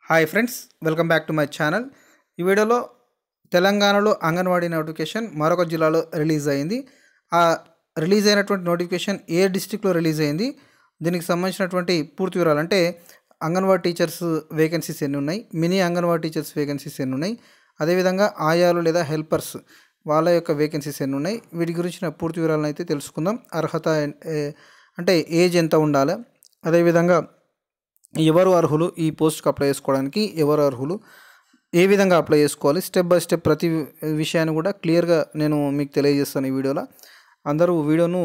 hi friends welcome back to my channel ఈ వీడియోలో తెలంగాణలో అంగన్వాడీ నోటిఫికేషన్ మరొక జిల్లాలో రిలీజ్ అయింది ఆ రిలీజ్ అయినటువంటి నోటిఫికేషన్ ఏ డిస్టిక్లో రిలీజ్ అయింది దీనికి సంబంధించినటువంటి పూర్తి వివరాలు అంటే అంగన్వాడీ టీచర్స్ వేకెన్సీస్ ఎన్ని ఉన్నాయి మినీ అంగన్వాడీ టీచర్స్ వేకెన్సీస్ ఎన్ని ఉన్నాయి అదేవిధంగా ఆయాలు లేదా హెల్పర్స్ వాళ్ళ యొక్క వేకెన్సీస్ ఎన్ని ఉన్నాయి వీటి గురించిన పూర్తి వివరాలను అయితే తెలుసుకుందాం అర్హత ఏ- అంటే ఏజ్ ఎంత ఉండాలి అదేవిధంగా ఎవరు అర్హులు ఈ పోస్ట్కి అప్లై చేసుకోవడానికి ఎవరు అర్హులు ఏ విధంగా అప్లై చేసుకోవాలి స్టెప్ బై స్టెప్ ప్రతి విషయాన్ని కూడా క్లియర్గా నేను మీకు తెలియజేస్తాను ఈ వీడియోలో అందరూ వీడియోను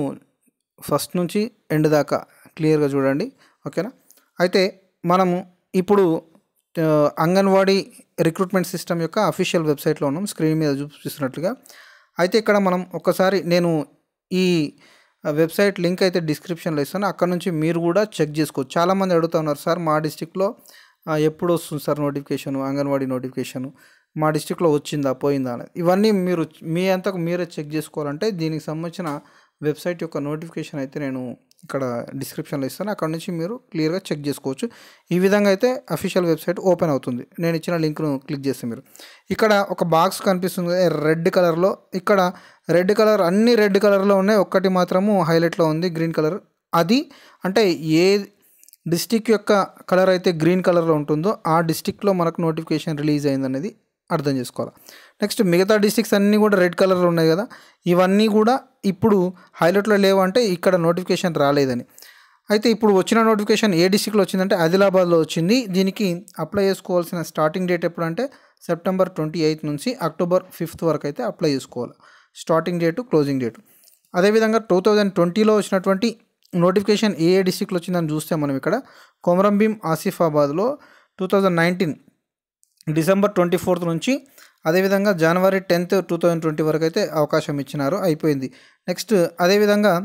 ఫస్ట్ నుంచి ఎండ్ దాకా క్లియర్గా చూడండి ఓకేనా అయితే మనము ఇప్పుడు ఆ, అంగన్వాడీ రిక్రూట్మెంట్ సిస్టమ్ యొక్క అఫీషియల్ వెబ్సైట్లో ఉన్నాం స్క్రీన్ మీద చూపిస్తున్నట్లుగా అయితే ఇక్కడ మనం ఒక్కసారి నేను ఈ వెబ్సైట్ లింక్ అయితే డిస్క్రిప్షన్లో ఇస్తాను అక్కడ నుంచి మీరు కూడా చెక్ చేసుకోవచ్చు చాలామంది అడుగుతా ఉన్నారు సార్ మా డిస్టిక్లో ఎప్పుడు వస్తుంది సార్ నోటిఫికేషన్ అంగన్వాడీ నోటిఫికేషన్ మా డిస్టిక్లో వచ్చిందా పోయిందా అనేది ఇవన్నీ మీరు మీ అంతకు మీరే చెక్ చేసుకోవాలంటే దీనికి సంబంధించిన వెబ్సైట్ యొక్క నోటిఫికేషన్ అయితే నేను ఇక్కడ డిస్క్రిప్షన్లో ఇస్తాను అక్కడ నుంచి మీరు క్లియర్గా చెక్ చేసుకోవచ్చు ఈ విధంగా అయితే అఫీషియల్ వెబ్సైట్ ఓపెన్ అవుతుంది నేను ఇచ్చిన లింక్ను క్లిక్ చేస్తే మీరు ఇక్కడ ఒక బాక్స్ కనిపిస్తుంది రెడ్ కలర్లో ఇక్కడ రెడ్ కలర్ అన్ని రెడ్ కలర్లో ఉన్నాయి ఒక్కటి మాత్రము హైలైట్లో ఉంది గ్రీన్ కలర్ అది అంటే ఏ డిస్టిక్ యొక్క కలర్ అయితే గ్రీన్ కలర్లో ఉంటుందో ఆ డిస్టిక్లో మనకు నోటిఫికేషన్ రిలీజ్ అయిందనేది అర్థం చేసుకోవాలి నెక్స్ట్ మిగతా డిస్టిక్స్ అన్నీ కూడా రెడ్ కలర్లో ఉన్నాయి కదా ఇవన్నీ కూడా ఇప్పుడు హైలైట్లో లేవంటే ఇక్కడ నోటిఫికేషన్ రాలేదని అయితే ఇప్పుడు వచ్చిన నోటిఫికేషన్ ఏ డిస్టిక్లో వచ్చిందంటే ఆదిలాబాద్లో వచ్చింది దీనికి అప్లై చేసుకోవాల్సిన స్టార్టింగ్ డేట్ ఎప్పుడంటే సెప్టెంబర్ ట్వంటీ ఎయిత్ నుంచి అక్టోబర్ ఫిఫ్త్ వరకు అయితే అప్లై చేసుకోవాలి స్టార్టింగ్ డేటు క్లోజింగ్ డేటు అదేవిధంగా టూ థౌజండ్ ట్వంటీలో వచ్చినటువంటి నోటిఫికేషన్ ఏ ఏ డిస్టిక్లో వచ్చిందని చూస్తే మనం ఇక్కడ కొమరంభీం ఆసిఫాబాద్లో two thousand nineteen December twenty fourth నుంచి అదేవిధంగా January tenth two thousand twenty వరకు అయితే అవకాశం ఇచ్చినారు అయిపోయింది నెక్స్ట్ అదేవిధంగా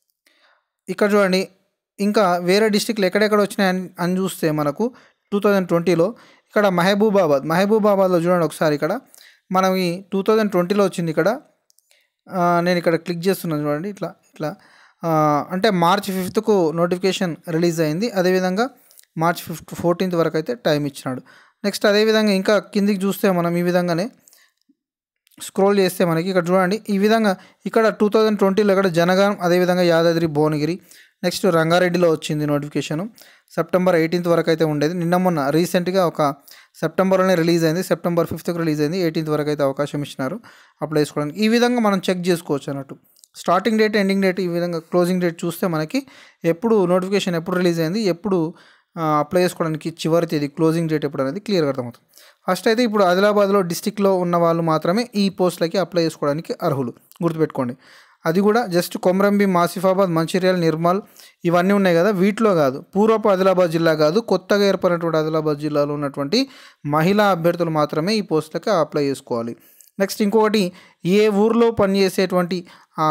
ఇక్కడ చూడండి ఇంకా వేరే డిస్టిక్లు ఎక్కడెక్కడ వచ్చినాయి అని అని చూస్తే మనకు టూ థౌజండ్ ట్వంటీలో ఇక్కడ మహబూబాబాద్ మహబూబాబాద్లో చూడండి ఒకసారి ఇక్కడ మనకి టూ థౌజండ్ ట్వంటీలో వచ్చింది ఇక్కడ ఆ, నేను ఇక్కడ క్లిక్ చేస్తున్నాను చూడండి ఇట్లా ఇట్లా ఆ, అంటే మార్చ్ ఫిఫ్త్కు నోటిఫికేషన్ రిలీజ్ అయింది అదేవిధంగా మార్చ్ ఫిఫ్త్ ఫోర్టీన్త్ వరకు అయితే టైం ఇచ్చినాడు నెక్స్ట్ అదేవిధంగా ఇంకా కిందికి చూస్తే మనం ఈ విధంగానే స్క్రోల్ చేస్తే మనకి ఇక్కడ చూడండి ఈ విధంగా ఇక్కడ టూ థౌజండ్ ట్వంటీలో ఇక్కడ జనగాం అదేవిధంగా యాదాద్రి భువనగిరి నెక్స్ట్ రంగారెడ్డిలో వచ్చింది నోటిఫికేషన్ సెప్టెంబర్ ఎయిటీన్త్ వరకు అయితే ఉండేది నిన్న మొన్న రీసెంట్గా ఒక సెప్టెంబర్లోనే రిలీజ్ అయింది సెప్టెంబర్ ఫిఫ్త్కి రిలీజ్ అయింది ఎయిటీన్త్ వరకు అయితే అవకాశం ఇచ్చినారు అప్లై చేసుకోవడానికి ఈ విధంగా మనం చెక్ చేసుకోవచ్చు అన్నట్టు స్టార్టింగ్ డేట్ ఎండింగ్ డేట్ ఈ విధంగా క్లోజింగ్ డేట్ చూస్తే మనకి ఎప్పుడు నోటిఫికేషన్ ఎప్పుడు రిలీజ్ అయింది ఎప్పుడు అప్లై చేసుకోవడానికి చివరి తేదీ క్లోజింగ్ డేట్ ఎప్పుడు అనేది క్లియర్గా అర్థమవుతుంది ఫస్ట్ అయితే ఇప్పుడు ఆదిలాబాద్లో డిస్టిక్లో ఉన్న వాళ్ళు మాత్రమే ఈ పోస్టులకి అప్లై చేసుకోవడానికి అర్హులు గుర్తుపెట్టుకోండి అది కూడా జస్ట్ కొమరంభీం ఆసిఫాబాద్ మంచిర్యాల నిర్మల్ ఇవన్నీ ఉన్నాయి కదా వీటిలో కాదు పూర్వపు ఆదిలాబాద్ జిల్లా కాదు కొత్తగా ఏర్పడినటువంటి ఆదిలాబాద్ జిల్లాలో ఉన్నటువంటి మహిళా అభ్యర్థులు మాత్రమే ఈ పోస్టులకి అప్లై చేసుకోవాలి నెక్స్ట్ ఇంకొకటి ఏ ఊర్లో పనిచేసేటువంటి ఆ,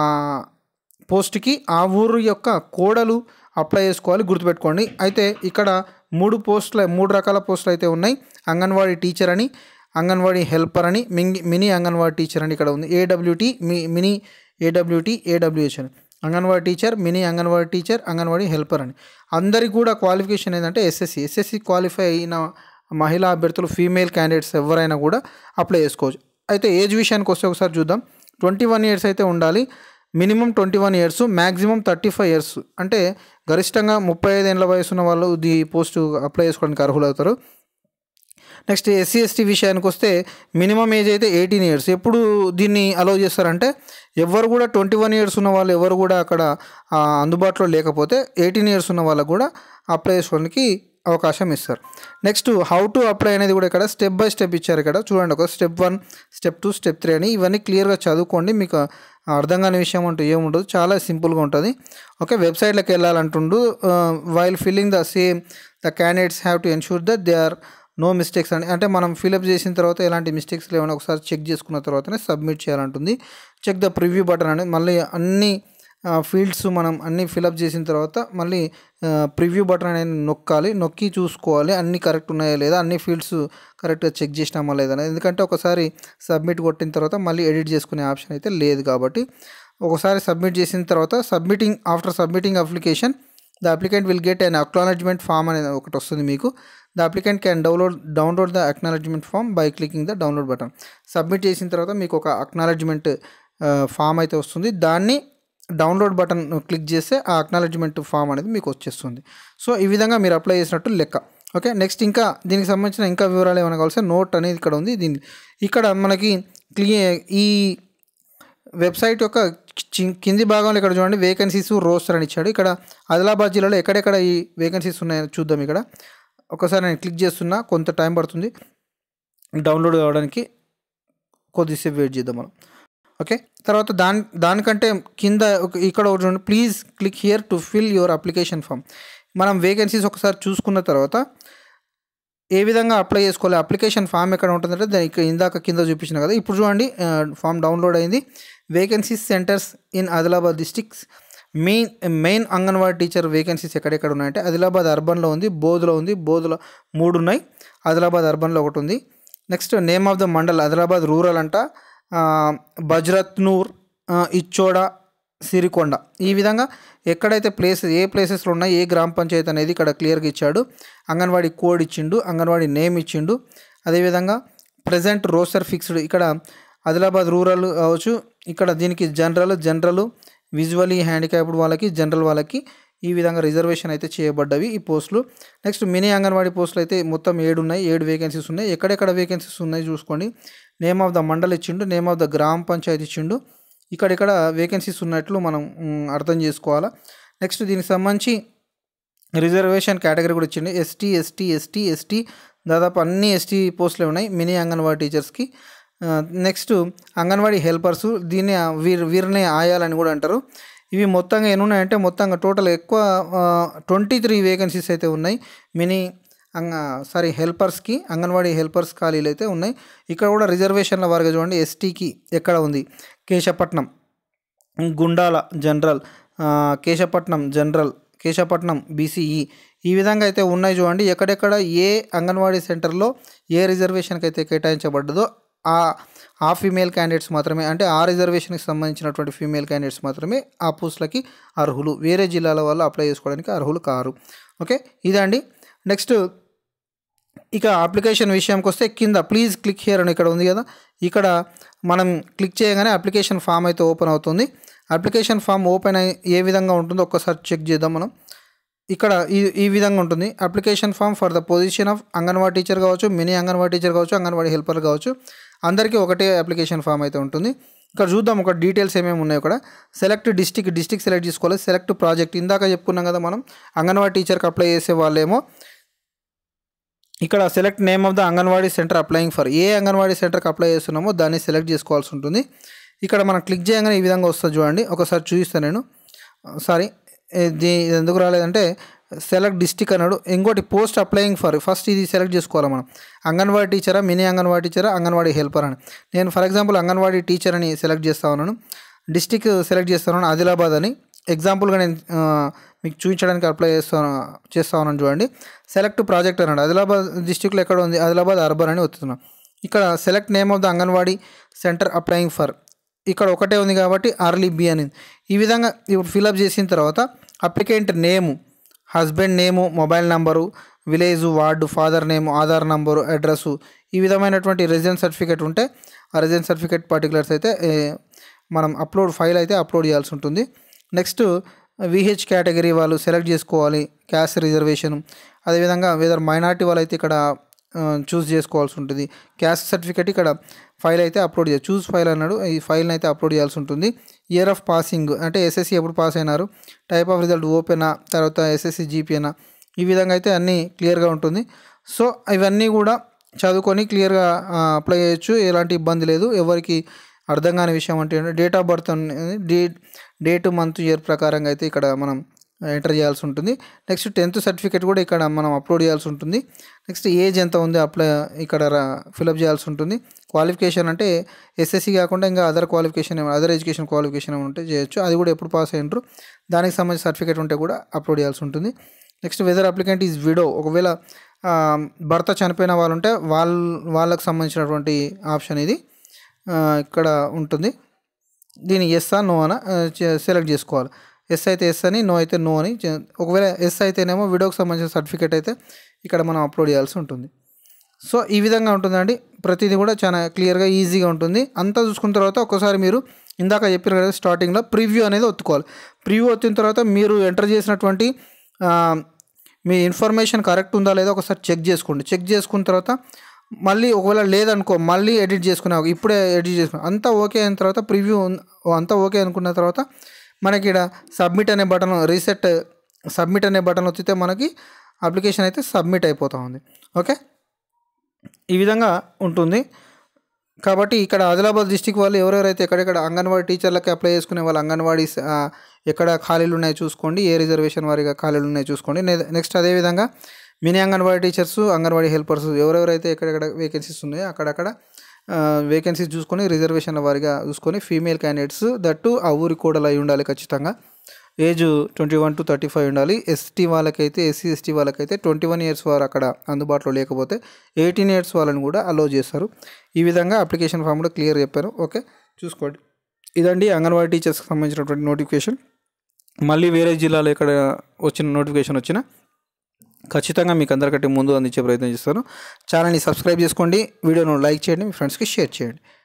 పోస్ట్కి ఆ ఊరు యొక్క కోడలు అప్లై చేసుకోవాలి గుర్తుపెట్టుకోండి అయితే ఇక్కడ మూడు పోస్టుల మూడు రకాల పోస్టులు అయితే ఉన్నాయి అంగన్వాడీ టీచర్ అని అంగన్వాడీ హెల్పర్ అని మింగి మినీ అంగన్వాడీ టీచర్ అని ఇక్కడ ఉంది ఏడబ్ల్యూటీ మీ మినీ ఏడబ్ల్యూటీ ఏడబ్ల్యూహెచ్ అని anganwadi teacher mini anganwadi teacher anganwadi helper అని అందరికి కూడా క్వాలిఫికేషన్ ఏంటంటే ఎస్ఎస్సి ఎస్ఎస్సి క్వాలిఫై అయిన మహిళా అభ్యర్థులు ఫీమేల్ క్యాండిడేట్స్ ఎవరైనా కూడా అప్లై చేసుకోవచ్చు అయితే ఏజ్ విషయానికి వస్తే ఒకసారి చూద్దాం ట్వంటీ వన్ ఇయర్స్ అయితే ఉండాలి minimum twenty one years maximum thirty five years అంటే గరిష్టంగా ముప్పై ఐదు ఏళ్ళ వయసు ఉన్న వాళ్ళు ఈ పోస్ట్ అప్లై చేసుకోవడానికి అర్హులు అవుతారు నెక్స్ట్ ఎస్సీ ఎస్టీ విషయానికి వస్తే మినిమం ఏజ్ అయితే ఎయిటీన్ ఇయర్స్ ఎప్పుడు దీన్ని అలౌ చేస్తారంటే ఎవరు కూడా ట్వంటీ వన్ ఇయర్స్ ఉన్న వాళ్ళు ఎవరు కూడా అక్కడ ఆ, అందుబాటులో లేకపోతే ఎయిటీన్ ఇయర్స్ ఉన్న వాళ్ళకు కూడా అప్లై చేసుకోవడానికి అవకాశం ఇస్తారు నెక్స్ట్ హౌ టు అప్లై అనేది కూడా ఇక్కడ స్టెప్ బై స్టెప్ ఇచ్చారు ఇక్కడ చూడండి ఒక step one step two step three అని ఇవన్నీ క్లియర్గా చదువుకోండి మీకు అర్థం కాని విషయం అంటూ ఏముండదు చాలా సింపుల్గా ఉంటుంది ఓకే వెబ్సైట్లోకి వెళ్ళాలంటుండు while filling the same the candidates have to ensure that they are no mistakes అని అంటే మనం ఫిలప్ చేసిన తర్వాత ఎలాంటి మిస్టేక్స్ లేవని ఒకసారి చెక్ చేసుకున్న తర్వాతనే సబ్మిట్ చేయాలంటుంది చెక్ ద ప్రివ్యూ బటన్ అనేది మళ్ళీ అన్ని ఫీల్డ్స్ మనం అన్ని ఫిలప్ చేసిన తర్వాత మళ్ళీ ప్రివ్యూ బటన్ అనేది నొక్కాలి నొక్కి చూసుకోవాలి అన్ని కరెక్ట్ ఉన్నాయా లేదా అన్ని ఫీల్డ్స్ కరెక్ట్గా చెక్ చేసినామా లేదా అనేది ఎందుకంటే ఒకసారి సబ్మిట్ కొట్టిన తర్వాత మళ్ళీ ఎడిట్ చేసుకునే ఆప్షన్ అయితే లేదు కాబట్టి ఒకసారి సబ్మిట్ చేసిన తర్వాత submitting after submitting application the applicant will get an acknowledgement form అనేది ఒకటి వస్తుంది మీకు the applicant can download download the acknowledgement form by clicking the download button submit చేసిన తర్వాత మీకు ఒక అక్నాలజ్మెంట్ ఫామ్ అయితే వస్తుంది దాన్ని డౌన్లోడ్ బటన్ క్లిక్ చేస్తే ఆ అక్నాలజ్మెంట్ ఫామ్ అనేది మీకు వచ్చేస్తుంది సో ఈ విధంగా మీరు అప్లై చేసినట్టు లెక్క ఓకే నెక్స్ట్ ఇంకా దీనికి సంబంధించిన ఇంకా వివరాలు ఏమైనా కావాల్సి నోట్ అనేది ఇక్కడ ఉంది దీన్ని ఇక్కడ మనకి క్లియర్ ఈ వెబ్సైట్ యొక్క చి- కింది భాగంలో ఇక్కడ చూడండి వేకెన్సీస్ రోస్టర్ అని ఇచ్చాడు ఇక్కడ ఆదిలాబాద్ జిల్లాలో ఎక్కడెక్కడ ఈ వేకెన్సీస్ ఉన్నాయో చూద్దాం ఇక్కడ ఒకసారి నేను క్లిక్ చేస్తున్నా కొంత టైం పడుతుంది డౌన్లోడ్ కావడానికి కొద్దిసేపు వెయిట్ చేద్దాం మనం ఓకే తర్వాత దాని దానికంటే కింద ఒక- ఇక్కడ ఒకటి చూడండి please click here to fill your application form మనం వేకెన్సీస్ ఒకసారి చూసుకున్న తర్వాత ఏ విధంగా అప్లై చేసుకోవాలి అప్లికేషన్ ఫామ్ ఎక్కడ ఉంటుందంటే దాని ఇక్కడ ఇందాక కింద చూపించిన కదా ఇప్పుడు చూడండి ఫామ్ డౌన్లోడ్ అయింది vacancies centres in Adilabad districts main main anganwadi teacher vacancies ఎక్కడెక్కడ ఉన్నాయంటే ఆదిలాబాద్ అర్బన్లో ఉంది బోధులో ఉంది బోధులో మూడు ఉన్నాయి ఆదిలాబాద్ అర్బన్లో ఒకటి ఉంది next name of the mandal Adilabad rural అంట ఆ, బజ్రత్నూర్ ఆ, ఇచ్చోడ సిరికొండ ఈ విధంగా ఎక్కడైతే ప్లేసెస్ ఏ ప్లేసెస్లో ఉన్నాయి ఏ గ్రామ పంచాయతీ అనేది ఇక్కడ క్లియర్గా ఇచ్చాడు అంగన్వాడీ కోడ్ ఇచ్చిండు అంగన్వాడీ నేమ్ ఇచ్చిండు అదేవిధంగా ప్రజెంట్ రోస్టర్ ఫిక్స్డ్ ఇక్కడ ఆదిలాబాద్ రూరల్ కావచ్చు ఇక్కడ దీనికి జనరల్ జనరల్ విజువలీ హ్యాండిక్యాప్డ్ వాళ్ళకి జనరల్ వాళ్ళకి ఈ విధంగా రిజర్వేషన్ అయితే చేయబడ్డవి ఈ పోస్టులు నెక్స్ట్ మినీ అంగన్వాడీ పోస్టులు అయితే మొత్తం ఏడు ఉన్నాయి ఏడు వేకెన్సీస్ ఉన్నాయి ఎక్కడెక్కడ వేకెన్సీస్ ఉన్నాయి చూసుకోండి నేమ్ ఆఫ్ ద మండల్ ఇచ్చిండు నేమ్ ఆఫ్ ద గ్రామ పంచాయతీ ఇచ్చిండు ఇక్కడిక్కడ వేకెన్సీస్ ఉన్నట్లు మనం మ్, అర్థం చేసుకోవాలా నెక్స్ట్ దీనికి సంబంధించి రిజర్వేషన్ కేటగిరీ కూడా ఇచ్చింది ఎస్టీ ఎస్టీ ఎస్టీ ఎస్టీ దాదాపు అన్ని ఎస్టీ పోస్టులే ఉన్నాయి మినీ అంగన్వాడీ టీచర్స్కి నెక్స్ట్ అంగన్వాడీ హెల్పర్స్ దీన్ని వీరి వీరిని ఆయాలని కూడా అంటారు ఇవి మొత్తంగా ఎన్ని ఉన్నాయంటే మొత్తంగా టోటల్ ఎక్కువ ట్వంటీ త్రీ వేకెన్సీస్ అయితే ఉన్నాయి మినీ అంగ సారీ హెల్పర్స్కి అంగన్వాడీ హెల్పర్స్ ఖాళీలు అయితే ఉన్నాయి ఇక్కడ కూడా రిజర్వేషన్ల వారిగా చూడండి ఎస్టీకి ఎక్కడ ఉంది కేశపట్నం గుండాల జనరల్ ఆ, కేశపట్నం జనరల్ కేశపట్నం బీసీఈ ఈ విధంగా అయితే ఉన్నాయి చూడండి ఎక్కడెక్కడ ఏ అంగన్వాడీ సెంటర్లో ఏ రిజర్వేషన్కి అయితే కేటాయించబడ్డదో ఆ ఆ ఫీమేల్ క్యాండిడేట్స్ మాత్రమే అంటే ఆ రిజర్వేషన్కి సంబంధించినటువంటి ఫీమేల్ క్యాండిడేట్స్ మాత్రమే ఆ పోస్టులకి అర్హులు వేరే జిల్లాల వాళ్ళు అప్లై చేసుకోవడానికి అర్హులు కారు ఓకే ఇదండి నెక్స్ట్ ఇక అప్లికేషన్ విషయానికి వస్తే కింద ప్లీజ్ క్లిక్ హియర్ అని ఇక్కడ ఉంది కదా ఇక్కడ మనం క్లిక్ చేయగానే అప్లికేషన్ ఫామ్ అయితే ఓపెన్ అవుతుంది అప్లికేషన్ ఫామ్ ఓపెన్ అయ్యి ఏ విధంగా ఉంటుందో ఒక్కసారి చెక్ చేద్దాం మనం ఇక్కడ ఈ ఈ విధంగా ఉంటుంది application form for the position of anganwadi teacher కావచ్చు మినీ అంగన్వాడీ టీచర్ కావచ్చు అంగన్వాడీ హెల్పర్ కావచ్చు అందరికీ ఒకటే అప్లికేషన్ ఫామ్ అయితే ఉంటుంది ఇక్కడ చూద్దాం ఒక డీటెయిల్స్ ఏమేమి ఉన్నాయో ఇక్కడ సెలెక్ట్ డిస్టిక్ డిస్టిక్ సెలెక్ట్ చేసుకోవాలి సెలెక్ట్ ప్రాజెక్ట్ ఇందాక చెప్పుకున్నాం కదా మనం అంగన్వాడీ టీచర్కి అప్లై చేసే వాళ్ళేమో ఇక్కడ select name of the anganwadi centre applying for ఏ అంగన్వాడీ సెంటర్కి అప్లై చేస్తున్నామో దాన్ని సెలెక్ట్ చేసుకోవాల్సి ఉంటుంది ఇక్కడ మనం క్లిక్ చేయగానే ఈ విధంగా వస్తుంది చూడండి ఒకసారి చూపిస్తాను నేను సారీ ఇది ఇది ఎందుకు రాలేదంటే సెలెక్ట్ డిస్టిక్ అన్నాడు ఇంకోటి పోస్ట్ అప్లయింగ్ ఫర్ ఫస్ట్ ఇది సెలెక్ట్ చేసుకోవాలి మనం అంగన్వాడీ టీచరా మినీ అంగన్వాడీ టీచరా అంగన్వాడీ హెల్పర్ అని నేను ఫర్ ఎగ్జాంపుల్ అంగన్వాడీ టీచర్ అని సెలెక్ట్ చేస్తా ఉన్నాను డిస్టిక్ సెలెక్ట్ చేస్తాను ఆదిలాబాద్ అని ఎగ్జాంపుల్గా నేను ఆ, మీకు చూపించడానికి అప్లై చేస్తాను చేస్తా ఉన్నాను చూడండి సెలెక్ట్ ప్రాజెక్ట్ అన్నాడు ఆదిలాబాద్ డిస్టిక్లో ఎక్కడ ఉంది ఆదిలాబాద్ అర్బన్ అని వస్తున్నాం ఇక్కడ select name of the anganwadi centre applying for ఇక్కడ ఒకటే ఉంది కాబట్టి అర్లీ బి అని ఈ విధంగా ఇప్పుడు ఫిలప్ చేసిన తర్వాత applicant name husband name mobile number village ward father name Aadhaar number address ఈ విధమైనటువంటి రెసిడెన్స్ సర్టిఫికేట్ ఉంటే ఆ రెసిడెన్స్ సర్టిఫికేట్ పర్టికులర్స్ అయితే ఏ, మనం అప్లోడ్ ఫైల్ అయితే అప్లోడ్ చేయాల్సి ఉంటుంది నెక్స్ట్ విహెచ్ కేటగిరీ వాళ్ళు సెలెక్ట్ చేసుకోవాలి క్యాస్ట్ రిజర్వేషన్ అదేవిధంగా వేదర్ మైనార్టీ వాళ్ళు అయితే ఇక్కడ చూస్ చేసుకోవాల్సి ఉంటుంది క్యాస్ట్ సర్టిఫికేట్ ఇక్కడ ఫైల్ అయితే అప్లోడ్ చేయాలి చూస్ ఫైల్ అన్నాడు ఈ ఫైల్ని అయితే అప్లోడ్ చేయాల్సి ఉంటుంది ఇయర్ ఆఫ్ పాసింగ్ అంటే ఎస్ఎస్సి ఎప్పుడు పాస్ అయినారు టైప్ ఆఫ్ రిజల్ట్ ఓపెనా తర్వాత ఎస్ఎస్సి జీపీఎనా ఈ విధంగా అయితే అన్నీ క్లియర్గా ఉంటుంది సో ఇవన్నీ కూడా చదువుకొని క్లియర్గా అప్లై చేయొచ్చు ఎలాంటి ఇబ్బంది లేదు ఎవరికి అర్థం కాని విషయం అంటే డేట్ ఆఫ్ బర్త్ అనేది డేట్ డేట్ మంత్ ఇయర్ ప్రకారంగా అయితే ఇక్కడ మనం ఎంటర్ చేయాల్సి ఉంటుంది నెక్స్ట్ టెన్త్ సర్టిఫికేట్ కూడా ఇక్కడ మనం అప్లోడ్ చేయాల్సి ఉంటుంది నెక్స్ట్ ఏజ్ ఎంత ఉంది అప్లై ఇక్కడ ఫిలప్ చేయాల్సి ఉంటుంది క్వాలిఫికేషన్ అంటే ఎస్ఎస్సి కాకుండా ఇంకా other qualification other education qualification ఏమైనా ఉంటే చేయొచ్చు అది కూడా ఎప్పుడు పాస్ అయ్యారు దానికి సంబంధించిన సర్టిఫికేట్ ఉంటే కూడా అప్లోడ్ చేయాల్సి ఉంటుంది next whether applicant is widow ఒకవేళ ఆ, భర్త చనిపోయిన వాళ్ళు ఉంటే వాళ్ళ వాళ్ళకి సంబంధించినటువంటి ఆప్షన్ ఇది ఆ, ఇక్కడ ఉంటుంది దీని ఎస్ ఆ నో అని సెలెక్ట్ చేసుకోవాలి ఎస్ అయితే ఎస్ అని నో అయితే నో అని చే- ఒకవేళ ఎస్ అయితేనేమో విడోకి సంబంధించిన సర్టిఫికేట్ అయితే ఇక్కడ మనం అప్లోడ్ చేయాల్సి ఉంటుంది సో ఈ విధంగా ఉంటుందండి ప్రతిదీ కూడా చాలా క్లియర్గా ఈజీగా ఉంటుంది అంతా చూసుకున్న తర్వాత ఒకసారి మీరు ఇందాక చెప్పారు కదా స్టార్టింగ్లో ప్రివ్యూ అనేది ఒత్తుకోవాలి ప్రివ్యూ వచ్చిన తర్వాత మీరు ఎంటర్ చేసినటువంటి ఆ, మీ ఇన్ఫర్మేషన్ కరెక్ట్ ఉందా లేదా ఒకసారి చెక్ చేసుకోండి చెక్ చేసుకున్న తర్వాత మళ్ళీ ఒకవేళ లేదనుకో మళ్ళీ ఎడిట్ చేసుకునే ఇప్పుడే ఎడిట్ చేసుకున్నా అంతా ఓకే అయిన తర్వాత ప్రివ్యూ అంతా ఓకే అనుకున్న తర్వాత మనకి ఇక్కడ సబ్మిట్ అనే బటన్ రీసెట్ సబ్మిట్ అనే బటన్ వచ్చితే మనకి అప్లికేషన్ అయితే సబ్మిట్ అయిపోతూ ఉంది ఓకే ఈ విధంగా ఉంటుంది కాబట్టి ఇక్కడ ఆదిలాబాద్ డిస్టిక్ వాళ్ళు ఎవరెవరైతే ఎక్కడెక్కడ అంగన్వాడీ టీచర్లకి అప్లై చేసుకునే వాళ్ళు అంగన్వాడీ ఆ, ఎక్కడ ఖాళీలు ఉన్నాయో చూసుకోండి ఏ రిజర్వేషన్ వారిగా ఖాళీలు ఉన్నాయో చూసుకోండి నె- నెక్స్ట్ అదేవిధంగా mini anganwadi teachers anganwadi helpers ఎవరెవరైతే ఎక్కడెక్కడ వేకెన్సీస్ ఉన్నాయో అక్కడక్కడ వేకెన్సీస్ చూసుకొని రిజర్వేషన్ల వారిగా చూసుకొని ఫీమేల్ క్యాండిడేట్స్ దట్టు ఆ ఊరి కోడలు అయి ఉండాలి ఖచ్చితంగా age twenty one to thirty five ఉండాలి ఎస్టీ వాళ్ళకైతే ఎస్సీ ఎస్టీ వాళ్ళకైతే ట్వంటీ వన్ ఇయర్స్ వారు అక్కడ అందుబాటులో లేకపోతే ఎయిటీన్ ఇయర్స్ వాళ్ళని కూడా అలో చేస్తారు ఈ విధంగా అప్లికేషన్ ఫామ్ కూడా క్లియర్ చెప్పారు ఓకే చూసుకోండి ఇదండి అంగన్వాడీ టీచర్స్కి సంబంధించినటువంటి నోటిఫికేషన్ మళ్ళీ వేరే జిల్లాలో ఎక్కడ వచ్చిన నోటిఫికేషన్ వచ్చినా ఖచ్చితంగా మీకు అందరికంటే ముందు అందించే ప్రయత్నం చేస్తాను ఛానల్ని సబ్స్క్రైబ్ చేసుకోండి వీడియోను లైక్ చేయండి మీ ఫ్రెండ్స్కి షేర్ చేయండి